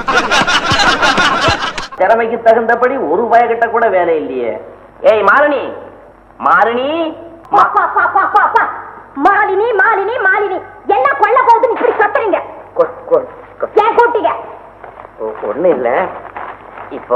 திறமைக்கு தகுந்தபடி ஒரு பயக்கிட்ட கூட வேலை இல்லையே ஏய் மாலினி மாலினி பா, பா, பா, பா, பா, பா. மாலினி மாலினி மாலினி என்ன கொல்ல போகுதுன்னு இப்படி கத்துறீங்க ஏன் கூட்டிங்க ஒண்ணு இல்ல இப்போ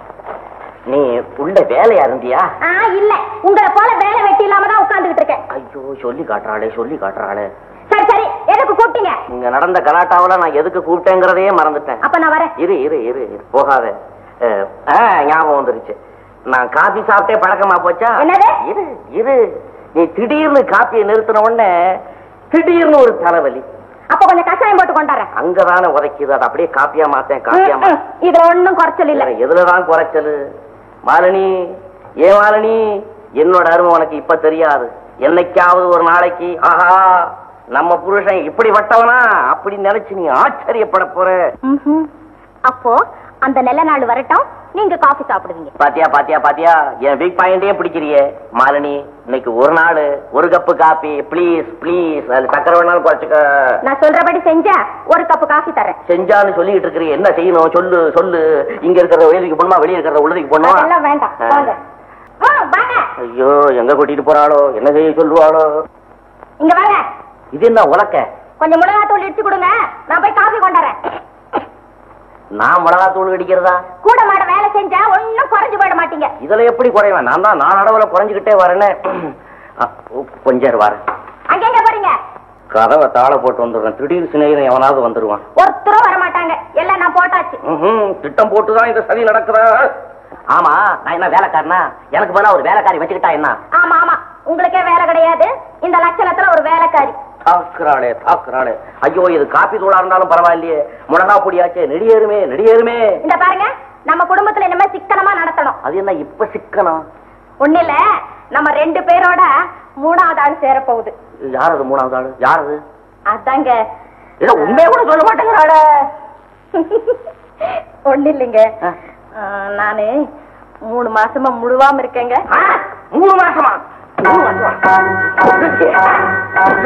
நீ உள்ள வேலையா இருந்தியா ஆ இல்ல உங்களை போல வேலை வெட்டி இல்லாம தான் உட்கார்ந்துகிட்டு இருக்கேன் ஐயோ சொல்லி காட்டுறாளே சொல்லி காட்டுறாளே சரி சரி எதுக்கு கூப்பிட்டீங்க இங்க நடந்த கலாட்டாவுல நான் எதுக்கு கூப்பிட்டேங்கிறதையே மறந்துட்டேன் அப்ப நான் வரேன் இரு இரு இரு இரு, போகாத அஹ், ஆ, ஞாபகம் வந்துருச்சு நான் காபி சாப்பிட்டே பழக்கமா போச்சா என்னது? இரு இரு நீ திடீர்னு காப்பியை நிறுத்தின உடனே திடீர்னு ஒரு தலைவலி அப்ப கொஞ்சம் கஷாயம் போட்டு கொண்டாடுறேன் அங்கதானே உதைக்குது அதை அப்படியே காப்பியா மாத்தேன் காப்பியா ம், ம். இதுல ஒண்ணும் குறைச்சல் இல்ல மாத்தேன் எதுலதான் குறைச்சலு மாலினி ஏ மாலினி என்னோட அருமை உனக்கு இப்ப தெரியாது என்னைக்காவது ஒரு நாளைக்கு ஆஹா நம்ம புருஷன் இப்படி வட்டவனா அப்படி நினைச்சு நீ ஆச்சரியப்பட போற ம்ஹும். அப்போ அந்த நல்ல நாள் வரட்டும் நீங்க காஃபி சாப்பிடுவீங்க பாத்தியா பாத்தியா பாத்தியா என் வீக் பாயிண்டே பிடிக்கிறியே மாலினி இன்னைக்கு ஒரு நாள் ஒரு கப்பு காப்பி ப்ளீஸ் ப்ளீஸ் அது சக்கரை வேணாலும் குறைச்சுக்க நான் சொல்றபடி செஞ்சா ஒரு கப் காஃபி தரேன் செஞ்சான்னு சொல்லிட்டு இருக்கிறீ என்ன செய்யணும் சொல்லு சொல்லு இங்க இருக்கிறத வெளியிற்கு போணுமா வெளியே இருக்கிறத உள்ளதுக்கு போணுமா அதெல்லாம் வேண்டாம் வாங்க ஆ, வாங்க ஐயோ எங்க கூட்டிட்டு போறாளோ என்ன செய்ய சொல்லுவாளோ இங்க வாங்க இது என்ன உலக்க கொஞ்சம் மிளகாத்தூள் இடிச்சு கொடுங்க நான் போய் காஃபி கொண்டாறேன் நான் மிளகா தூள் அடிக்கிறதா கூட மாட வேலை செஞ்சா ஒண்ணும் குறைஞ்சு போயிட மாட்டீங்க இதுல எப்படி குறைவேன் நான் தான் நான் அளவுல குறைஞ்சுக்கிட்டே வரேனே அ, கொஞ்சம் வரேன் அங்க எங்க போறீங்க கதவை தாள போட்டு வந்துடுறேன் திடீர் சிநேகிதன் எவனாவது வந்துருவான் ஒருத்தரும் வர மாட்டாங்க எல்லாம் நான் போட்டாச்சு ம்ஹும். திட்டம் போட்டுதான் இந்த சதி நடக்குதா ஆமா நான் என்ன வேலைக்காரனா எனக்கு பதிலா ஒரு வேலைக்காரி வச்சுக்கிட்டா என்ன ஆமா ஆமா உங்களுக்கே வேலை கிடையாது இந்த லட்சணத்துல ஒரு வேலைக்காரி தாக்குறாளே தாக்குறாளே ஐயோ இது காப்பி தூளா இருந்தாலும் பரவாயில்லையே முடங்கா பொடியாச்சே நெடியேறுமே நெடியேறுமே இந்த பாருங்க நம்ம குடும்பத்துல இனிமே சிக்கனமா நடத்தணும் அது என்ன இப்ப சிக்கனம் ஒண்ணு இல்ல நம்ம ரெண்டு பேரோட மூணாவது ஆள் சேர போகுது யார் அது மூணாவது ஆளு யார் அது அதாங்க இல்ல உண்மையை கூட சொல்ல மாட்டேங்கிறாளே ஒண்ணு இல்லைங்க ஆ. ஆ, நானு மூணு மாசமா முழுவாம இருக்கேங்க ஆ, மூணு மாசமா மூணு மாசமா